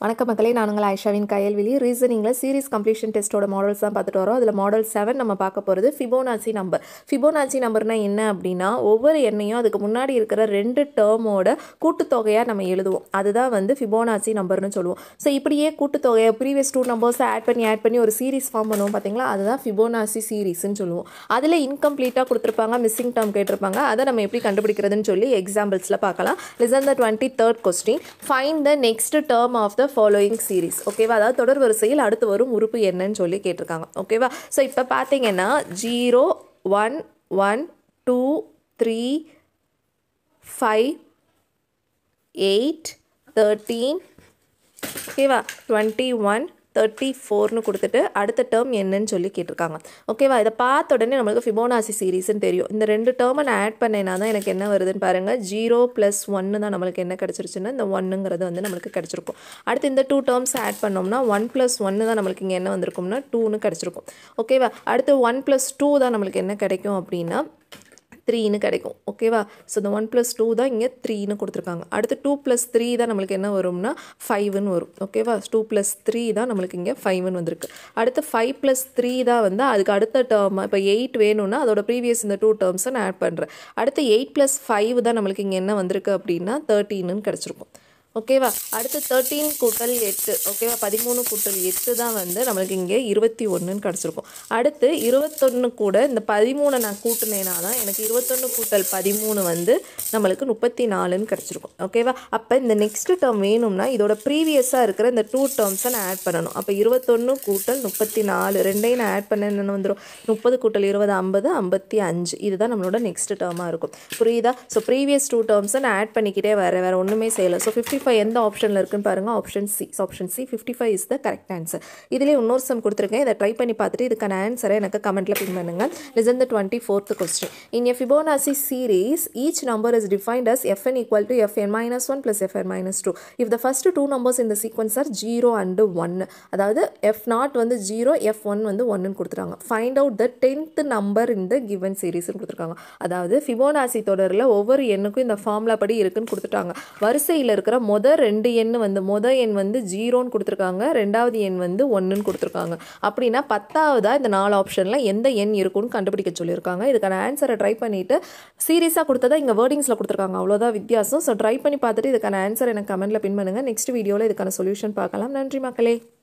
வணக்க மக்களே நான் உங்கள் ஐஷாவின் கையல்விழி ரீசனிங்கில் சீரிஸ் கம்ப்ளீஷன் டெஸ்ட்டோட மாடல்ஸ் தான் பார்த்துட்டு வரோம் அதில் மாடல் செவன் நம்ம பார்க்க போகிறது ஃபிபோனாச்சி நம்பர் ஃபிபோனாச்சி நம்பர்னா என்ன அப்படின்னா ஒவ்வொரு எண்ணையும் அதுக்கு முன்னாடி இருக்கிற ரெண்டு டேர்மோட கூட்டுத்தொகையாக நம்ம எழுதுவோம் அதுதான் வந்து ஃபிபோனாச்சி நம்பர்னு சொல்லுவோம் ஸோ இப்படியே கூட்டுத்தொகையை ப்ரீவியஸ் டூ நம்பர்ஸை ஆட் பண்ணி ஆட் பண்ணி ஒரு சீரிஸ் ஃபார்ம் பண்ணுவோம் பார்த்தீங்களா அதுதான் ஃபிபோனாசி சீரிஸ்னு சொல்லுவோம் அதில் இன்கம்ப்ளீட்டாக கொடுத்துருப்பாங்க மிஸ்ஸிங் டேர்ம் கேட்டிருப்பாங்க அதை நம்ம எப்படி கண்டுபிடிக்கிறதுன்னு சொல்லி எக்ஸாம்பிள்ஸில் பார்க்கலாம் listen the twenty third question find the next term of the following series ஓகேவா அதாவது தொடர் வரிசையில் அடுத்து வரும் உறுப்பு என்னன்னு சொல்லி கேட்டிருக்காங்க ஓகேவா ஸோ இப்போ பார்த்தீங்கன்னா zero one one two three five eight thirteen ஓகேவா டுவெண்ட்டி ஒன் தேர்ட்டி ஃபோர்னு கொடுத்துட்டு அடுத்த டேர்ம் என்னன்னு சொல்லி கேட்டிருக்காங்க ஓகேவா இதை பார்த்த உடனே நம்மளுக்கு ஃபிபோனாசி சீரீஸ்னு தெரியும் இந்த ரெண்டு டேர்மை நான் ஆட் பண்ணேன்னா தான் எனக்கு என்ன வருதுன்னு பாருங்கள் ஜீரோ ப்ளஸ் ஒன்று தான் நம்மளுக்கு என்ன கிடச்சிருச்சுன்னா இந்த ஒன்னுங்கிறது வந்து நம்மளுக்கு கிடச்சிருக்கும் அடுத்து இந்த டூ டேர்ம்ஸ் ஆட் பண்ணோம்னா ஒன் ப்ளஸ் ஒன்று தான் நம்மளுக்கு இங்கே என்ன வந்திருக்கும்னா டூன்னு கிடச்சிருக்கும் ஓகேவா அடுத்து ஒன் ப்ளஸ் டூ தான் நம்மளுக்கு என்ன கிடைக்கும் அப்படின்னா த்ரீன்னு கிடைக்கும் ஓகேவா ஸோ இந்த ஒன் ப்ளஸ் டூ தான் இங்கே த்ரீன்னு கொடுத்துருக்காங்க அடுத்து டூ ப்ளஸ் த்ரீ தான் நம்மளுக்கு என்ன வரும்னா ஃபைவ்னு வரும் ஓகேவா டூ ப்ளஸ் த்ரீ தான் நம்மளுக்கு இங்கே ஃபைவ்னு வந்திருக்கு அடுத்து ஃபைவ் ப்ளஸ் த்ரீ தான் வந்து அதுக்கு அடுத்த டேர்ம் இப்போ எயிட் வேணும்னா அதோட ப்ரீவியஸ் இந்த டூ டேர்ம்ஸை நான் ஆட் பண்ணுறேன் அடுத்து எயிட் ப்ளஸ் ஃபைவ் தான் நம்மளுக்கு இங்கே என்ன வந்திருக்கு அப்படின்னா தேர்ட்டீன்னு கிடச்சிருக்கும் ஓகேவா அடுத்து தேர்ட்டீன் கூட்டல் எட்டு ஓகேவா பதிமூணு கூட்டல் எட்டு தான் வந்து நம்மளுக்கு இங்கே இருபத்தி ஒன்றுன்னு கிடச்சிருக்கும் அடுத்து இருபத்தொன்று கூட இந்த பதிமூணை நான் கூட்டினேனா தான் எனக்கு இருபத்தொன்று கூட்டல் பதிமூணு வந்து நம்மளுக்கு முப்பத்தி நாலுன்னு கிடச்சிருக்கும் ஓகேவா அப்போ இந்த நெக்ஸ்ட் டேர்ம் வேணும்னா இதோட ப்ரீவியஸாக இருக்கிற இந்த டூ டேர்ம்ஸை நான் ஆட் பண்ணணும் அப்போ இருபத்தொன்று கூட்டல் முப்பத்தி நாலு ரெண்டையும் நான் ஆட் பண்ண என்ன வந்துடும் முப்பது கூட்டல் இருபது ஐம்பது ஐம்பத்தி அஞ்சு இதுதான் நம்மளோட நெக்ஸ்ட் டேர்மாக இருக்கும் புரியுதா ஸோ ப்ரீவியஸ் டூ டேர்ம்ஸை நான் ஆட் பண்ணிக்கிட்டே வரேன் வேறு ஒன்றுமே செய்யலை ஸோ ஃபிஃப்டி ஃபைவ் எந்த ஆப்ஷனில் இருக்குன்னு பாருங்கள் option C option C fifty five is the correct answer இதிலே இன்னொரு சம் கொடுத்துருக்கேன் இதை ட்ரை பண்ணி பார்த்துட்டு இதுக்கான ஆன்சரை எனக்கு கமெண்ட்டில் பின் பண்ணுங்கள் listen the twenty fourth question in a Fibonacci series each number is defined as FN equal to FN minus one plus FN minus two if the first two numbers இந்த sequence are zero and ஒன்று அதாவது F nought வந்து zero F one வந்து ஒன்றுன்னு கொடுத்துருக்காங்க find out the tenth number இந்த given சீரீஸ்னு கொடுத்துருக்காங்க அதாவது ஃபிபோனாசி தொடரில் ஒவ்வொரு எண்ணுக்கும் இந்த ஃபார்முலா படி இருக்குன்னு கொடுத்துட்டாங்க வரிசையில் இருக்கிற மொதல் ரெண்டு எண் வந்து மொதல் எண் வந்து ஜீரோன்னு கொடுத்துருக்காங்க ரெண்டாவது எண் வந்து ஒன்றுன்னு கொடுத்துருக்காங்க அப்படின்னா பத்தாவதாக இந்த நாலு ஆப்ஷனில் எந்த எண் இருக்குன்னு கண்டுபிடிக்க சொல்லியிருக்காங்க இதுக்கான ஆன்சரை ட்ரை பண்ணிவிட்டு சீரியஸாக கொடுத்ததா இங்கே வேர்டிங்ஸில் கொடுத்துருக்காங்க அவ்வளோதான் வித்தியாசம் ஸோ ட்ரை பண்ணி பார்த்துட்டு இதுக்கான ஆன்சர் எனக்கு கமெண்ட்டில் பின் பண்ணுங்கள் நெக்ஸ்ட் வீடியோவில் இதுக்கான சொல்யூஷன் பார்க்கலாம் நன்றி மக்களே